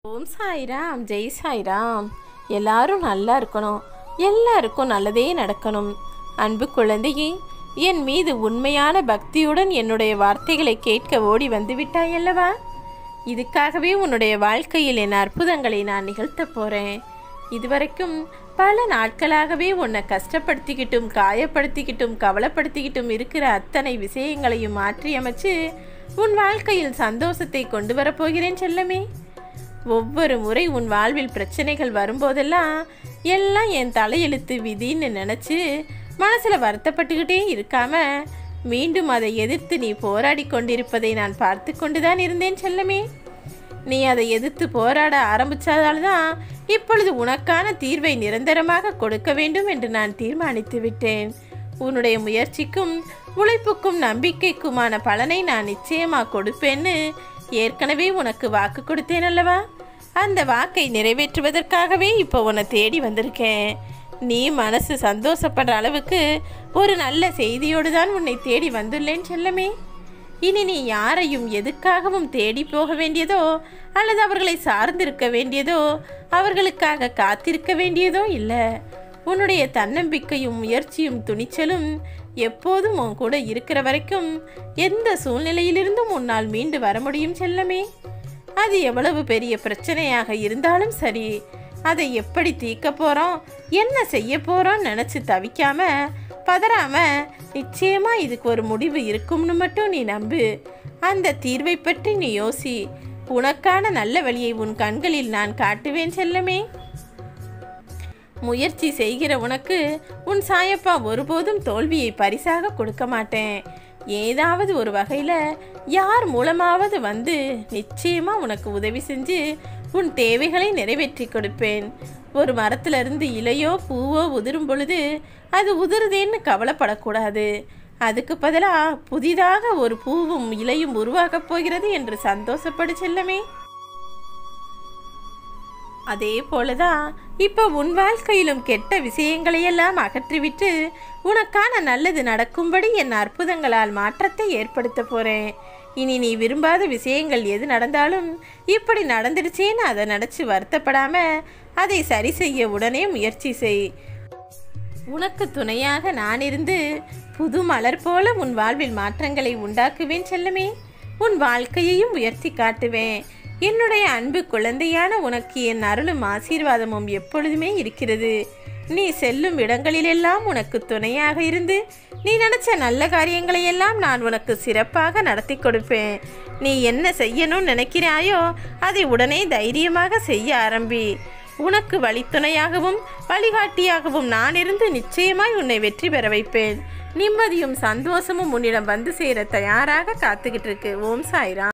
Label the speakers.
Speaker 1: ஓம் சாய்ராம் ஜெய் சாய்ராம் எல்லாரும் நல்லா இருக்கணும் எல்லாருக்கும் நல்லதே நடக்கணும் அன்பு குழந்தையே என் மீது உண்மையான பக்தியுடன் என்னுடைய வார்த்தைகளை கேட்க ஓடி வந்து விட்டாய் அல்லவா இதுக்காகவே உன்னுடைய வாழ்க்கையில் என் அற்புதங்களை நான் நிகழ்த்தப் போகிறேன் இதுவரைக்கும் பல நாட்களாகவே உன்னை கஷ்டப்படுத்திக்கிட்டும் காயப்படுத்திக்கிட்டும் கவலைப்படுத்திக்கிட்டும் இருக்கிற அத்தனை விஷயங்களையும் மாற்றியமைச்சு உன் வாழ்க்கையில் சந்தோஷத்தை கொண்டு வரப்போகிறேன் செல்லமே ஒவ்வொரு முறை உன் வாழ்வில் பிரச்சனைகள் வரும்போதெல்லாம் எல்லாம் என் தலையெழுத்து விதின்னு நினச்சி மனசில் வருத்தப்பட்டுக்கிட்டே இருக்காம மீண்டும் அதை எதிர்த்து நீ போராடி கொண்டிருப்பதை நான் பார்த்து கொண்டுதான் இருந்தேன் செல்லமே நீ அதை எதிர்த்து போராட ஆரம்பித்ததால் தான் இப்பொழுது உனக்கான தீர்வை நிரந்தரமாக கொடுக்க வேண்டும் என்று நான் தீர்மானித்து விட்டேன் உன்னுடைய முயற்சிக்கும் உழைப்புக்கும் நம்பிக்கைக்குமான பலனை நான் நிச்சயமாக கொடுப்பேன்னு ஏற்கனவே உனக்கு வாக்கு கொடுத்தேன் அல்லவா அந்த வாக்கை நிறைவேற்றுவதற்காகவே இப்போ உன்னை தேடி வந்திருக்கேன் நீ மனசு சந்தோஷப்படுற அளவுக்கு ஒரு நல்ல செய்தியோடு தான் உன்னை தேடி வந்துள்ளேன் செல்லமே இனி நீ யாரையும் எதுக்காகவும் தேடி போக வேண்டியதோ அல்லது அவர்களை சார்ந்திருக்க வேண்டியதோ அவர்களுக்காக காத்திருக்க வேண்டியதோ இல்லை உன்னுடைய தன்னம்பிக்கையும் முயற்சியும் துணிச்சலும் எப்போதும் உன் கூட இருக்கிற வரைக்கும் எந்த சூழ்நிலையிலிருந்தும் உன்னால் மீண்டு வர முடியும் செல்லமே அது எவ்வளவு பெரிய பிரச்சனையாக இருந்தாலும் சரி அதை எப்படி தீர்க்க போகிறோம் என்ன செய்ய போகிறோம் நினச்சி தவிக்காம பதறாம நிச்சயமா இதுக்கு ஒரு முடிவு இருக்கும்னு மட்டும் நீ நம்பு அந்த தீர்வை பற்றி நீ யோசி உனக்கான நல்ல வழியை உன் கண்களில் நான் காட்டுவேன் செல்லமே முயற்சி செய்கிற உனக்கு உன் சாயப்பா ஒருபோதும் தோல்வியை பரிசாக கொடுக்க மாட்டேன் ஏதாவது ஒரு வகையில் யார் மூலமாவது வந்து நிச்சயமாக உனக்கு உதவி செஞ்சு உன் தேவைகளை நிறைவேற்றி கொடுப்பேன் ஒரு மரத்திலிருந்து இலையோ பூவோ உதிரும் பொழுது அது உதிருதேன்னு கவலைப்படக்கூடாது அதுக்கு பதிலாக புதிதாக ஒரு பூவும் இலையும் உருவாகப் போகிறது என்று சந்தோஷப்படு செல்லமே அதே போலதான் இப்போ உன் வாழ்க்கையிலும் கெட்ட விஷயங்களையெல்லாம் அகற்றிவிட்டு உனக்கான நல்லது நடக்கும்படி என் அற்புதங்களால் மாற்றத்தை ஏற்படுத்த போறேன் இனி நீ விரும்பாத விஷயங்கள் எது நடந்தாலும் இப்படி நடந்துடுச்சேன்னு அதை நினச்சி வருத்தப்படாம அதை சரி செய்ய உடனே முயற்சி செய் உனக்கு துணையாக நான் இருந்து புது மலர் போல உன் வாழ்வில் மாற்றங்களை உண்டாக்குவேன் செல்லமே உன் வாழ்க்கையையும் உயர்த்தி காட்டுவேன் என்னுடைய அன்பு குழந்தையான உனக்கு என் அருளும் ஆசீர்வாதமும் எப்பொழுதுமே இருக்கிறது நீ செல்லும் இடங்களிலெல்லாம் உனக்கு துணையாக இருந்து நீ நினச்ச நல்ல காரியங்களையெல்லாம் நான் உனக்கு சிறப்பாக நடத்தி கொடுப்பேன் நீ என்ன செய்யணும்னு நினைக்கிறாயோ அதை உடனே தைரியமாக செய்ய ஆரம்பி உனக்கு வழித்துணையாகவும் வழிகாட்டியாகவும் நான் இருந்து நிச்சயமாய் உன்னை வெற்றி பெற வைப்பேன் நிம்மதியும் சந்தோஷமும் உன்னிடம் வந்து சேர தயாராக காத்துக்கிட்டு இருக்கு ஓம் சாய்ராம்